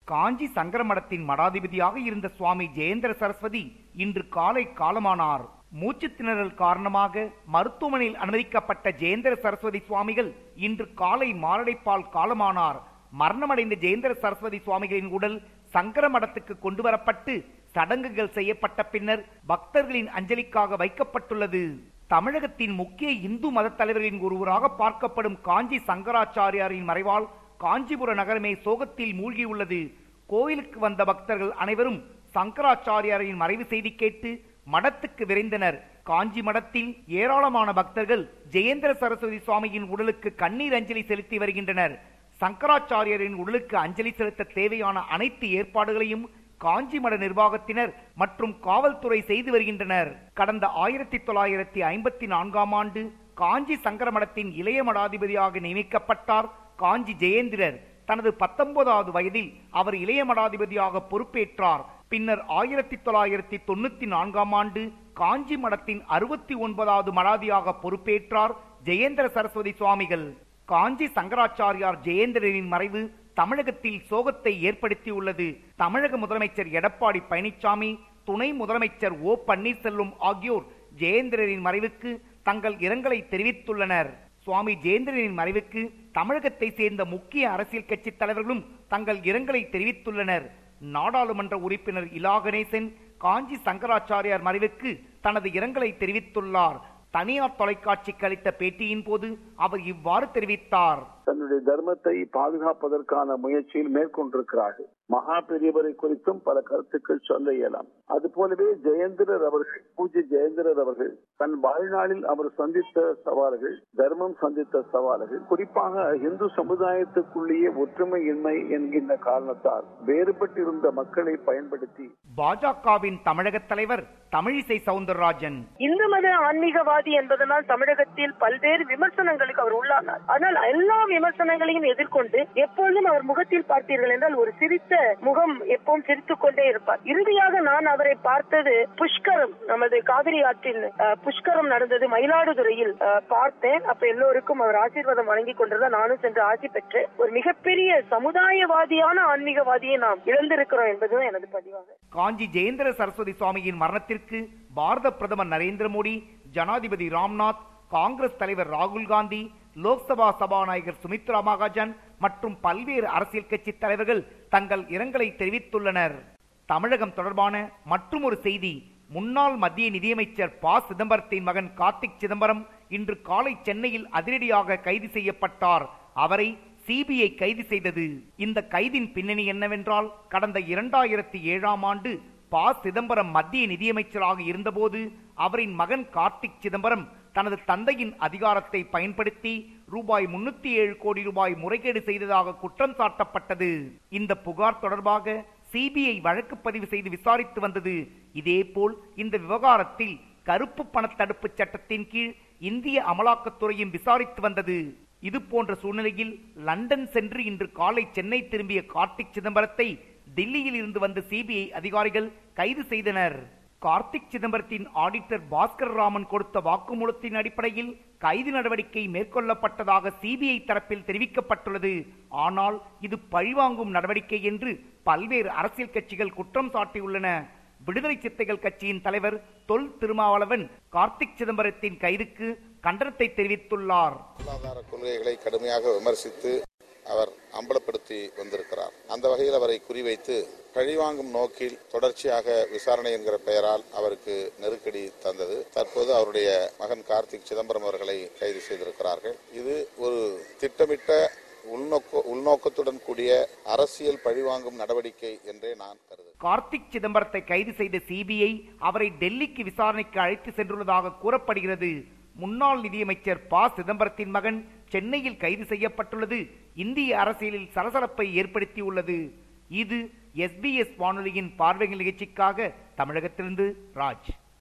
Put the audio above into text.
காஞ்சி சங்கரமடத்தின் மடாதிபதியாக இருந்த சுவாமி ஜெயேந்திர சரஸ்வதி இன்று காலை காலமானார் மூச்சு திணறல் காரணமாக மருத்துவமனையில் அனுமதிக்கப்பட்ட ஜெயேந்திர சரஸ்வதி சுவாமிகள் இன்று காலை மாரடைப்பால் காலமானார் மரணமடைந்த ஜெயேந்திர சரஸ்வதி சுவாமிகளின் உடல் சங்கர மடத்துக்கு கொண்டு வரப்பட்டு சடங்குகள் செய்யப்பட்ட பின்னர் பக்தர்களின் அஞ்சலிக்காக வைக்கப்பட்டுள்ளது தமிழகத்தின் முக்கிய இந்து மத தலைவர்களின் ஒருவராக பார்க்கப்படும் காஞ்சி சங்கராச்சாரியாரின் மறைவால் காஞ்சிபுர நகரமே சோகத்தில் மூழ்கியுள்ளது கோயிலுக்கு வந்த பக்தர்கள் அனைவரும் சங்கராச்சாரியாரின் மறைவு செய்தி கேட்டு மடத்துக்கு விரைந்தனர் காஞ்சி மடத்தில் ஏராளமான பக்தர்கள் ஜெயேந்திர சரஸ்வதி சுவாமியின் உடலுக்கு கண்ணீர் அஞ்சலி செலுத்தி வருகின்றனர் சங்கராச்சாரியரின் உடலுக்கு அஞ்சலி செலுத்த தேவையான அனைத்து ஏற்பாடுகளையும் காஞ்சி மட நிர்வாகத்தினர் மற்றும் காவல்துறை செய்து வருகின்றனர் கடந்த ஆயிரத்தி தொள்ளாயிரத்தி ஐம்பத்தி நான்காம் ஆண்டு காஞ்சி சங்கர மடத்தின் இளைய மடாதிபதியாக நியமிக்கப்பட்டார் காஞ்சி ஜெயேந்திரர் தனது பத்தொன்பதாவது வயதில் அவர் இளைய மடாதிபதியாக பொறுப்பேற்றார் பின்னர் ஆயிரத்தி தொள்ளாயிரத்தி தொண்ணூத்தி நான்காம் ஆண்டு காஞ்சி மடத்தின் அறுபத்தி ஒன்பதாவது மடாதியாக பொறுப்பேற்றார் ஜெயேந்திர சரஸ்வதி சுவாமிகள் காஞ்சி சங்கராச்சாரியார் ஜெயேந்திரரின் மறைவு தமிழகத்தில் சோகத்தை ஏற்படுத்தியுள்ளது தமிழக முதலமைச்சர் எடப்பாடி பழனிசாமி துணை முதலமைச்சர் ஓ பன்னீர்செல்வம் ஆகியோர் ஜெயேந்திரரின் மறைவுக்கு தங்கள் இரங்கலை தெரிவித்துள்ளனர் சுவாமி ஜெயேந்திரனின் மறைவுக்கு தமிழகத்தை சேர்ந்த முக்கிய அரசியல் கட்சி தலைவர்களும் தங்கள் இரங்கலை தெரிவித்துள்ளனர் நாடாளுமன்ற உறுப்பினர் இலா கணேசன் காஞ்சி சங்கராச்சாரியார் மறைவுக்கு தனது இரங்கலை தெரிவித்துள்ளார் தனியார் தொலைக்காட்சிக்கு அளித்த பேட்டியின் போது அவர் இவ்வாறு தெரிவித்தார் தன்னுடைய தர்மத்தை பாதுகாப்பதற்கான முயற்சியில் மேற்கொண்டிருக்கிறார்கள் மகா பெரியவரை குறித்தும் பல கருத்துக்கள் சொல்ல இயலாம் அது போலவே ஜெயந்திரர் அவர்கள் பூஜ்ய ஜெயந்திரர் அவர்கள் தன் வாழ்நாளில் அவர் சந்தித்த சவால்கள் தர்மம் சந்தித்த சவால்கள் குறிப்பாக இந்து சமுதாயத்துக்குள்ளேயே ஒற்றுமையின்மை என்கின்ற காரணத்தால் வேறுபட்டிருந்த மக்களை பயன்படுத்தி பாஜகவின் தமிழக தலைவர் தமிழிசை சவுந்தரராஜன் இந்து மத ஆன்மீகவாதி என்பதனால் தமிழகத்தில் பல்வேறு விமர்சனங்களுக்கு அவர் உள்ளானார் ஆனால் எல்லா விமர்சனங்களையும் எதிர்கொண்டு எப்பொழுதும் அவர் முகத்தில் பார்த்தீர்கள் என்றால் ஒரு சிரித்த முகம் எப்பவும் சிரித்துக் கொண்டே இருப்பார் இறுதியாக நான் அவரை பார்த்தது புஷ்கரம் நமது காவிரி ஆற்றின் அஹ், புஷ்கரம் நடந்தது மயிலாடுதுறையில் அஹ், பார்த்தேன் அப்ப எல்லோருக்கும் அவர் ஆசீர்வாதம் வழங்கி கொண்டிருந்தார் நானும் சென்று ஆசி பெற்றேன் ஒரு மிகப்பெரிய சமுதாயவாதியான ஆன்மீகவாதியை நாம் இழந்திருக்கிறோம் என்பதுதான் எனது பதிவாக காஞ்சி ஜெயேந்திர சரஸ்வதி சுவாமியின் மரணத்திற்கு பாரத பிரதமர் நரேந்திர மோடி ஜனாதிபதி ராம்நாத் காங்கிரஸ் தலைவர் ராகுல் காந்தி லோக்சபா சபாநாயகர் சுமித்ரா மகாஜன் மற்றும் பல்வேறு அரசியல் கட்சி தலைவர்கள் தங்கள் இரங்கலை தெரிவித்துள்ளனர் தமிழகம் தொடர்பான மற்றுமொரு செய்தி முன்னாள் மத்திய நிதியமைச்சர் ப சிதம்பரத்தின் மகன் கார்த்திக் சிதம்பரம் இன்று காலை சென்னையில் அதிரடியாக கைது செய்யப்பட்டார் அவரை சிபிஐ கைது செய்தது இந்த கைதின் பின்னணி என்னவென்றால் கடந்த இரண்டாயிரத்தி ஏழாம் ஆண்டு ப சிதம்பரம் மத்திய நிதியமைச்சராக இருந்தபோது அவரின் மகன் கார்த்திக் சிதம்பரம் தனது தந்தையின் அதிகாரத்தை பயன்படுத்தி ரூபாய் முன்னூத்தி ஏழு கோடி ரூபாய் முறைகேடு செய்ததாக குற்றம் சாட்டப்பட்டது இந்த புகார் தொடர்பாக சிபிஐ வழக்கு பதிவு செய்து விசாரித்து வந்தது இதேபோல் இந்த விவகாரத்தில் கருப்பு பண தடுப்பு சட்டத்தின் கீழ் இந்திய அமலாக்கத்துறையும் விசாரித்து வந்தது இது போன்ற சூழ்நிலையில் லண்டன் சென்று இன்று காலை சென்னை திரும்பிய கார்த்திக் சிதம்பரத்தை டெல்லியில் இருந்து வந்த சிபிஐ அதிகாரிகள் கைது செய்தனர் கார்த்திக் சிதம்பரத்தின் ஆடிட்டர் பாஸ்கர் ராமன் கொடுத்த வாக்குமூலத்தின் அடிப்படையில் கைது நடவடிக்கை மேற்கொள்ளப்பட்டதாக சிபிஐ தரப்பில் தெரிவிக்கப்பட்டுள்ளது ஆனால் இது பழிவாங்கும் நடவடிக்கை என்று பல்வேறு அரசியல் கட்சிகள் குற்றம் சாட்டியுள்ளன விடுதலை சித்தைகள் கட்சியின் தலைவர் தொல் திருமாவளவன் கார்த்திக் சிதம்பரத்தின் கைதுக்கு கண்டனத்தை தெரிவித்துள்ளார் பொருளாதார கொள்கைகளை கடுமையாக விமர்சித்து அவர் அம்பலப்படுத்தி வந்திருக்கிறார் அந்த வகையில் அவரை குறிவைத்து பழிவாங்கும் நோக்கில் தொடர்ச்சியாக விசாரணை என்கிற பெயரால் அவருக்கு நெருக்கடி தந்தது தற்போது அவருடைய மகன் கார்த்திக் சிதம்பரம் அவர்களை கைது செய்திருக்கிறார்கள் இது ஒரு திட்டமிட்ட உள்நோக்க உள்நோக்கத்துடன் கூடிய அரசியல் பழிவாங்கும் நடவடிக்கை என்றே நான் கருதுகிறேன் கார்த்திக் சிதம்பரத்தை கைது செய்த சிபிஐ அவரை டெல்லிக்கு விசாரணைக்கு அழைத்து சென்றுள்ளதாக கூறப்படுகிறது முன்னாள் நிதியமைச்சர் ப சிதம்பரத்தின் மகன் சென்னையில் கைது செய்யப்பட்டுள்ளது இந்திய அரசியலில் சலசலப்பை ஏற்படுத்தியுள்ளது இது எஸ்பிஎஸ் வானொலியின் பார்வைகள் நிகழ்ச்சிக்காக தமிழகத்திலிருந்து ராஜ்